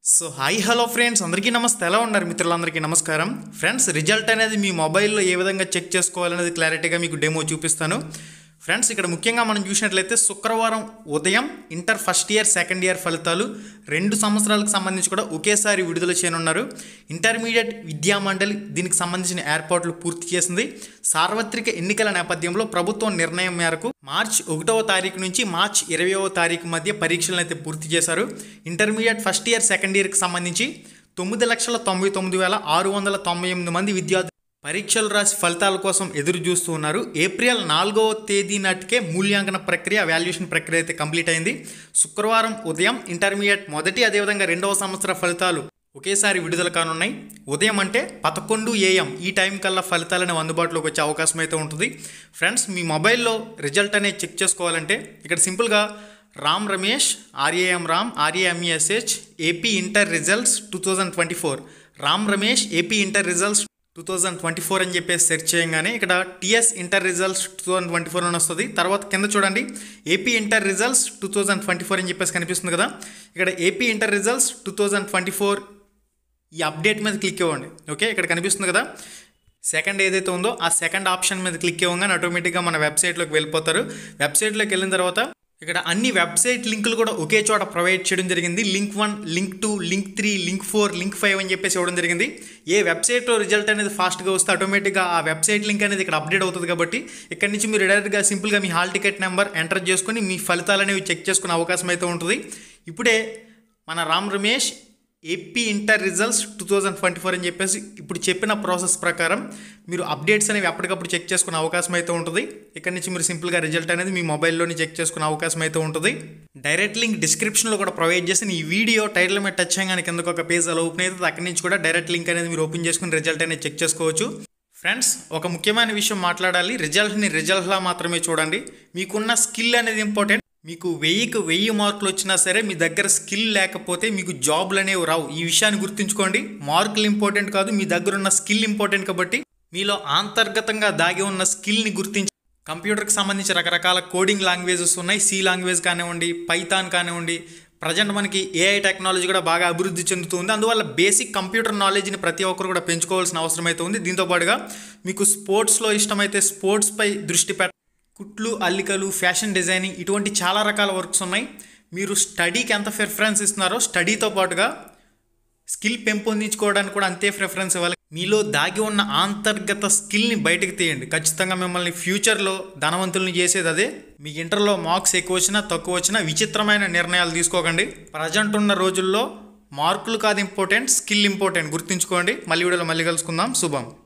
so hi hello friends అందరికీ నమస్తే ఎలా ఉన్నారు మిత్రులందరికీ నమస్కారం ఫ్రెండ్స్ రిజల్ట్ అనేది మీ మొబైల్లో ఏ విధంగా చెక్ చేసుకోవాలనేది క్లారిటీగా మీకు డెమో చూపిస్తాను ఫ్రెండ్స్ ఇక్కడ ముఖ్యంగా మనం చూసినట్లయితే శుక్రవారం ఉదయం inter first year second year ఫలితాలు రెండు సంవత్సరాలకు సంబంధించి కూడా ఒకేసారి విడుదల చేయనున్నారు ఇంటర్మీడియట్ విద్యా మండలి దీనికి సంబంధించిన ఏర్పాట్లు పూర్తి చేసింది సార్వత్రిక ఎన్నికల నేపథ్యంలో ప్రభుత్వం నిర్ణయం మేరకు మార్చ్ ఒకటవ తారీఖు నుంచి మార్చ్ ఇరవయవ తారీఖు మధ్య పరీక్షలను అయితే పూర్తి చేశారు ఇంటర్మీడియట్ ఫస్ట్ ఇయర్ సెకండ్ ఇయర్కి సంబంధించి తొమ్మిది లక్షల తొంభై తొమ్మిది వేల ఆరు వందల తొంభై ఎనిమిది మంది విద్యార్థులు పరీక్షలు రాసి ఫలితాల కోసం ఎదురు చూస్తూ ఉన్నారు ఏప్రిల్ నాలుగవ తేదీ నాటికే మూల్యాంకన ప్రక్రియ వాల్యుయేషన్ ప్రక్రియ అయితే కంప్లీట్ అయింది శుక్రవారం ఉదయం ఇంటర్మీడియట్ మొదటి అదేవిధంగా రెండవ సంవత్సర ఫలితాలు ఒకేసారి విడుదల కానున్నాయి ఉదయం అంటే పదకొండు ఏఎం ఈ టైం కల్లా ఫలితాలను అందుబాటులోకి వచ్చే అవకాశం అయితే ఉంటుంది ఫ్రెండ్స్ మీ మొబైల్లో రిజల్ట్ అనేది చెక్ చేసుకోవాలంటే ఇక్కడ సింపుల్గా Ram Ramesh RAM Ram RAMESH AP inter results two thousand twenty four Ram Ramesh AP inter results two thousand twenty four అని చెప్పేసి సెర్చ్ చేయగానే ఇక్కడ TS inter results two thousand twenty four అని వస్తుంది తర్వాత కింద చూడండి AP inter results two thousand twenty four అని చెప్పేసి కనిపిస్తుంది కదా ఇక్కడ AP inter results two thousand twenty four ఈ అప్డేట్ మీద క్లిక్ ఇవ్వండి ఓకే ఇక్కడ కనిపిస్తుంది కదా సెకండ్ ఏదైతే ఉందో ఆ సెకండ్ ఆప్షన్ మీద క్లిక్ ఇవ్వగానే ఆటోమేటిక్గా మన వెబ్సైట్లోకి వెళ్ళిపోతారు వెబ్సైట్లోకి వెళ్ళిన తర్వాత ఇక్కడ అన్ని వెబ్సైట్ లింకులు కూడా ఒకే చోట ప్రొవైడ్ చేయడం జరిగింది link one link two link three link four link five అని చెప్పేసి ఇవ్వడం జరిగింది ఏ వెబ్సైట్లో రిజల్ట్ అనేది ఫాస్ట్గా వస్తే ఆటోమేటిక్గా ఆ వెబ్సైట్ లింక్ అనేది ఇక్కడ అప్డేట్ అవుతుంది కాబట్టి ఇక్కడ నుంచి మీరు డైరెక్ట్గా సింపుల్గా మీ హాల్ టికెట్ నెంబర్ ఎంటర్ చేసుకొని మీ ఫలితాలు అనేవి చెక్ చేసుకునే అవకాశం అయితే ఉంటుంది ఇప్పుడే మన Ram Ramesh AP inter results two thousand twenty four అని చెప్పేసి ఇప్పుడు చెప్పిన ప్రాసెస్ ప్రకారం మీరు అప్డేట్స్ అనేవి ఎప్పటికప్పుడు చెక్ చేసుకునే అవకాశం అయితే ఉంటుంది ఇక్కడ నుంచి మీరు సింపుల్గా రిజల్ట్ అనేది మీ మొబైల్లోని చెక్ చేసుకునే అవకాశం అయితే ఉంటుంది డైరెక్ట్ లింక్ డిస్క్రిప్షన్లో కూడా ప్రొవైడ్ చేసిన ఈ వీడియో టైటిల్ మీద టచ్ చేయగానే కిందకు ఒక పేజ్ అలా ఓపెన్ అవుతుంది అక్కడి నుంచి కూడా డైరెక్ట్ లింక్ అనేది మీరు ఓపెన్ చేసుకుని రిజల్ట్ అనేది చెక్ చేసుకోవచ్చు ఫ్రెండ్స్ ఒక ముఖ్యమైన విషయం మాట్లాడాలి రిజల్ట్ని రిజల్ట్లా మాత్రమే చూడండి మీకున్న స్కిల్ అనేది ఇంపార్టెంట్ మీకు వెయ్యికి వెయ్యి మార్కులు వచ్చినా సరే మీ దగ్గర స్కిల్ లేకపోతే మీకు జాబ్లు అనేవి రావు ఈ విషయాన్ని గుర్తుంచుకోండి మార్కులు ఇంపార్టెంట్ కాదు మీ దగ్గర ఉన్న స్కిల్ ఇంపార్టెంట్ కాబట్టి మీలో అంతర్గతంగా దాగి ఉన్న స్కిల్ని గుర్తించి కంప్యూటర్కి సంబంధించి రకరకాల కోడింగ్ లాంగ్వేజెస్ ఉన్నాయి సి లాంగ్వేజ్ కానివ్వండి పైథాన్ కానివ్వండి ప్రజెంట్ మనకి ఏఐ టెక్నాలజీ కూడా బాగా అభివృద్ధి చెందుతుంది అందువల్ల బేసిక్ కంప్యూటర్ నాలెడ్జ్ని ప్రతి ఒక్కరు కూడా పెంచుకోవాల్సిన అవసరం అయితే ఉంది దీంతో పాటుగా మీకు స్పోర్ట్స్లో ఇష్టమైతే స్పోర్ట్స్పై దృష్టి పెట్ట కుట్లు అల్లికలు ఫ్యాషన్ డిజైనింగ్ ఇటువంటి చాలా రకాల వర్క్స్ ఉన్నాయి మీరు స్టడీకి ఎంత ప్రిఫరెన్స్ ఇస్తున్నారో స్టడీతో పాటుగా స్కిల్ పెంపొందించుకోవడానికి కూడా అంతే ప్రిఫరెన్స్ ఇవ్వాలి మీలో దాగి ఉన్న అంతర్గత స్కిల్ని బయటకు తీయండి ఖచ్చితంగా మిమ్మల్ని ఫ్యూచర్లో ధనవంతుల్ని చేసేది అదే మీ ఇంటర్లో మార్క్స్ ఎక్కువ వచ్చినా తక్కువ వచ్చినా విచిత్రమైన నిర్ణయాలు తీసుకోకండి ప్రజెంట్ ఉన్న రోజుల్లో మార్కులు కాదు ఇంపార్టెంట్ స్కిల్ ఇంపార్టెంట్ గుర్తుంచుకోండి మళ్ళీ వీడియోలో మళ్ళీ కలుసుకుందాం శుభం